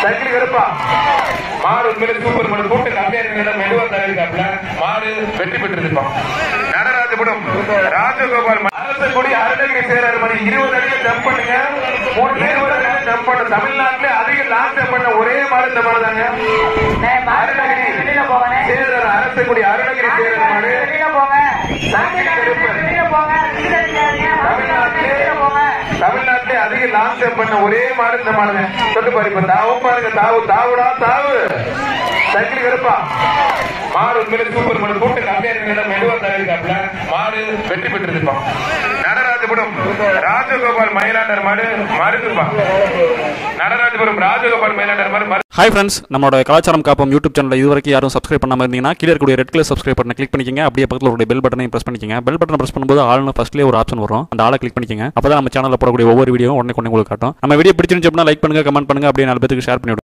சங்கிலி கருப்பா மாடு உண்மையிலே சூப்பர் மாடு கூட்டு கம்மியா இருக்கிற மெதுவா தவிர்க்காப்ல மாடு வெற்றி பெற்றிருப்பான் நடராஜபுரம் ராஜகோபால் ம- அரசக்குடி அருணகிரி சேரர் மணி இருபது அடியில் ஜம்ப் பண்ணுங்க மூணு இருபது அடியில் ஜம்ப் பண்ண தமிழ்நாட்டிலே அதிக லாங் ஜம்ப் பண்ண ஒரே மாடு இந்த மாடு தாங்க அருணகிரி வெளியில போங்கண்ணே. சேரர் அரசக்குடி அருணகிரி சேரர் மாடு வெளியில போங்க சங்கிலி கருப்பன் வெளியில போங்க வெளியில இருக்காதீங்க. தமிழ்நாட்டிலே வெளியில போங்க தமிழ்நாட்டிலே அதிக லாங் ஜம்ப் பண்ண ஒரே மாடு இந்த மாடு சொல்லு பாரு இப்ப தாவும் பாருங்க தாவு தாவுடா தாவு சங்கிலி கருப்பா மாடு உண்மையிலே சூப்பர் மாடு கூட்டு கம்மியா இருக்கிற மெதுவா தவிர்க்காப்ல மாடு வெற்றி பெற்றிருப்பான் நடராஜபுரம் ராஜகோபால் மயிலாண்டர் மாடு மருந்துப்பா நடராஜபுரம் ராஜகோபால் மயிலாண்டர் மாடு மரு- ஹாய் ஃப்ரெண்ட்ஸ் நம்மளோட கலாச்சாரம் காப்போம் யூடியூப் சேனல் இது வரைக்கும் யாரும் சப்ஸ்கிரைப் பண்ணாம இருந்தீங்கன்னா கீழே இருக்கக்கூடிய ரெட் கலர் சப்ஸ்கிரைப் பட்டனை கிளிக் பண்ணிக்கங்க அப்படியே பக்கத்தில் ஒரு பெல் பட்டனையும் பிரஸ் பண்ணிக்கங்க பெல் பட்டனை பிரஸ் பண்ணும்போது ஆள்னு ஃபர்ஸ்ட்லேயே ஒரு ஆப்ஷன் வரும் அந்த ஆளை கிளிக் பண்ணிக்கங்க அப்பதான் நம்ம சேனலில் போடக்கூடிய ஒவ்வொரு வீடியோ உடனே உடனே உங்களுக்கு காட்டும் நம்ம வீடியோ பிடிச்சிருந்துச்சு அப்படின்னா லைக் பண்ணுங்க கமெண்ட் பண்ணுங்க அப்படியே நாலு பேருக்கு ஷேர் பண்ணி விடுங்க